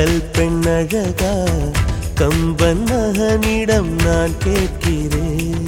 காதல் பெண்ணழகா கம்பன் மகனிடம் நான் கேட்கிறேன்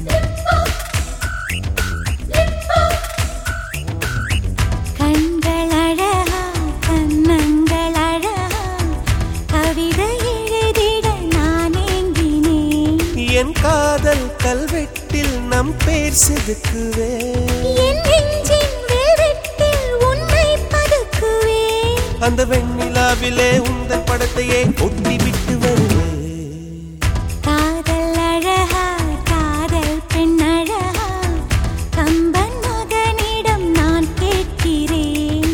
கண்கள் அழகா கண்ணங்கள் அழகா கவிதை எழுதிட நான் ஏங்கினேன் என் காதல் கல்வெட்டில் நம் பேர் செதுக்குவேன் என் நெஞ்சின் வெல்வெட்டில் உன்னை பதுக்குவேன் அந்த வெண்ணிலாவிலே உந்தன் படத்தையே ஒட்டி விட்டு வருவேன் காதல் அழகா காதல் பெண் அழகா கம்பன் மகனிடம் நான் கேட்கிறேன்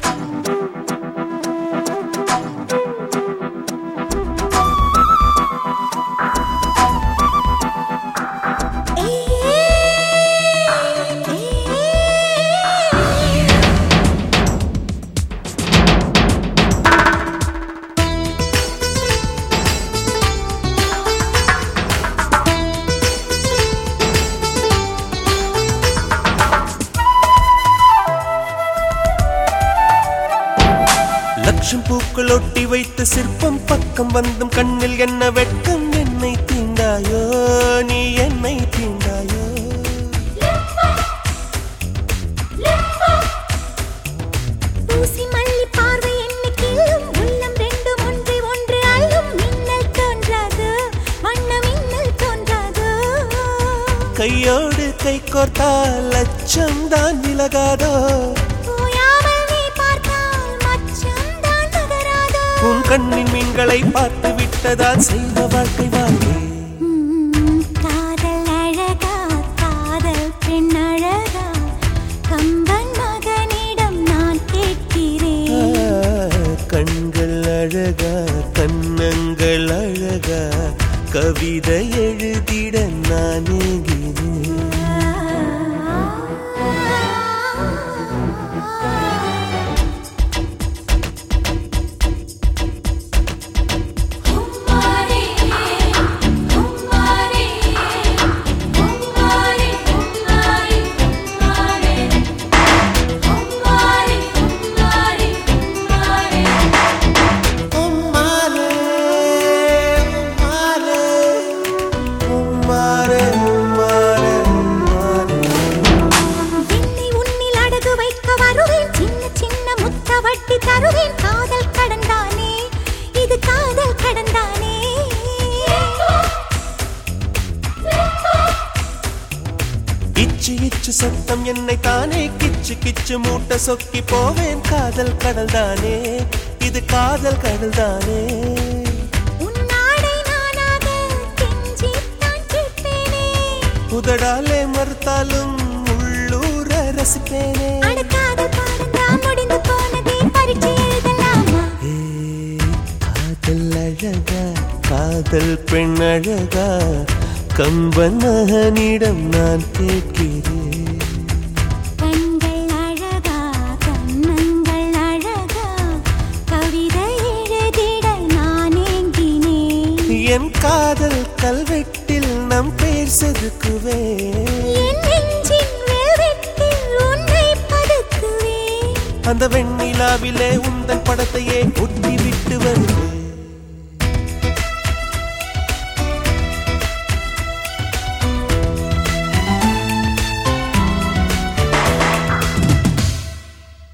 லட்சம் பூக்கள் ஒட்டி வைத்த சிற்பம் பக்கம் வந்தும் கண்ணில் என்ன வெட்கம் என்னை தீண்டாயோ நீ என்னை தீண்டாயோ ஊசி மல்லி பார்வை என்னை கிள்ளும் உள்ளம் ரெண்டு ஒன்று ஒன்று அள்ளும் மின்னல் தோன்றாது வண்ண மின்னல் தோன்றாது கையோடு கை கோர்த்தால் லட்சம் தான் விலகாதோ ஓயாமல் நீ பார்த்தால் மச்சம் தான் நகராதோ உன் கண்ணின் மீன்களை பார்த்து விட்டதால் செய்த வாழ்க்கை வாழ்க்கை ம், காதல் அழகா காதல் பெண் அழகா கம்பன் மகனிடம் நான் கேட்கிறேன் கண்கள் அழகா கண்ணங்கள் அழகா கவிதை எழுதிட நான் ஏங்கினேன் உம்மாலே, உம்மாலே, உம்மாலே, உம்மாலே, உம்மாலே. என்னை உன்னில் அடகு வைக்க வருவேன் சின்ன சின்ன முத்த வட்டி தருவேன் காதல் கடந்தானே இது காதல் கடந்தானே இச்சு இச்சு சத்தம் என்னை தானே கிச்சு கிச்சு மூட்டை சொக்கி போவேன் காதல் கடல் தானே இது காதல் கடல் தானே உன்னாடை நானாக கெஞ்சித்தான் கேட்பேனே உதடாலே மறுத்தாலும் உள்ளூர ரசிப்பேனே அட காதல் பாடந்தான் முடிந்து போனதே பரீட்சை எழுதலாமா ஏ, காதல் அழகா காதல் பெண் அழகா கம்பன் மகனிடம் நான் கேட்கிறேன் கண்கள் அழகா கண்ணங்கள் அழகா கவிதை எழுதிட நான் ஏங்கினேன் என் காதல் கல்வெட்டில் நம் பேர் செதுக்குவேன் என் நெஞ்சின் வெல்வெட்டில் உன்னை பதுக்குவேன் அந்த வெண்ணிலாவிலே உந்தன் படத்தையே ஒட்டி விட்டு வருவேன்